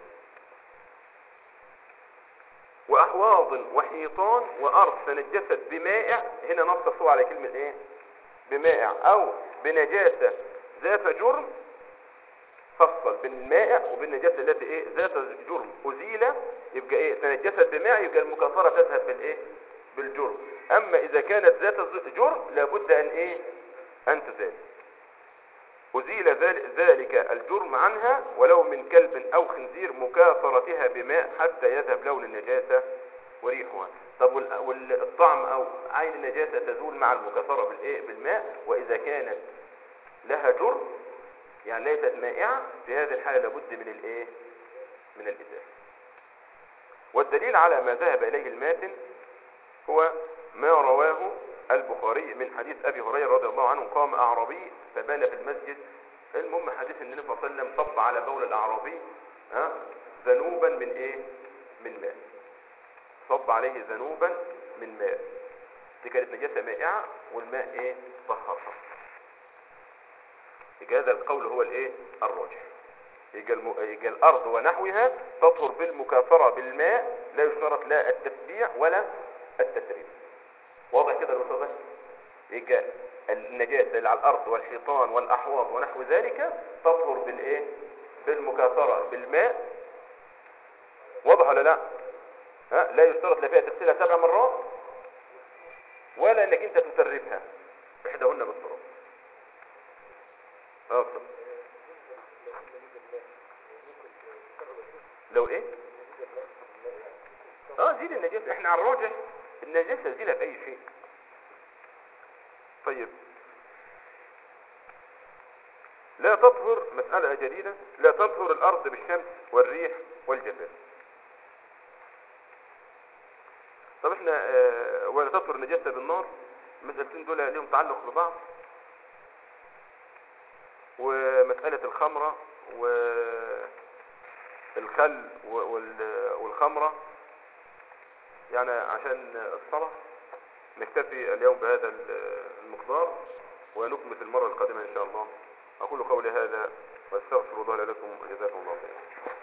وأحواض وحيطان وأرض تنجست بمائع هنا نص على كلمة ايه بمائع أو بنجاسة ذات جرم فصل بين المائع وبين النجاسة التي ايه ذات جرم أزيل يبقى ايه تنجست بماء يبقى المكافرة تذهب بالايه بالجرم أما إذا كانت ذات جرم لابد أن ايه أن تزال أزيل ذلك الجرم عنها ولو من كلب أو خنزير مكاثرتها بماء حتى يذهب لون النجاسة وريحها طب والطعم أو عين النجاسة تزول مع المكاثرة بالإيه بالماء وإذا كانت لها جرم يعني ليست مائعة في هذه الحالة لابد من الإيه من الإزالة والدليل على ما ذهب إليه الماتن هو ما رواه البخاري من حديث أبي هريرة رضي الله عنه قام أعرابي فبال في المسجد المهم حديث النبي صلى الله عليه وسلم صب على بول الأعرابي ها ذنوبا من إيه من ماء صب عليه ذنوبا من ماء دي كانت نجاسة مائعة والماء إيه طهرها يبقى هذا القول هو الإيه الراجح يبقى, الم... يبقى الأرض ونحوها تطهر بالمكاثرة بالماء لا يشترط لا التتبيع ولا التتريب واضح كده الوصول يبقى النجاسة اللي على الأرض والحيطان والأحواض ونحو ذلك تطهر بالإيه بالمكاثرة بالماء واضح ولا لا ها؟ لا يشترط لا فيها تغسلها سبع مرات ولا انك انت تسربها احداهن بالتراب اه لو ايه اه زيل النجاسة احنا على الراجح النجاسة زيلها بأي شيء طيب لا تطهر مسألة جديدة لا تطهر الأرض بالشمس والريح والجفاف طب احنا اه ولا تطهر النجاسة بالنار المسألتين دول لهم تعلق ببعض ومسألة الخمرة والخل والخمرة يعني عشان الصلاة نكتفي اليوم بهذا المقدار ونكمل المرة القادمة إن شاء الله أقول قولي هذا واستغفر الله لكم وجزاكم الله خيرا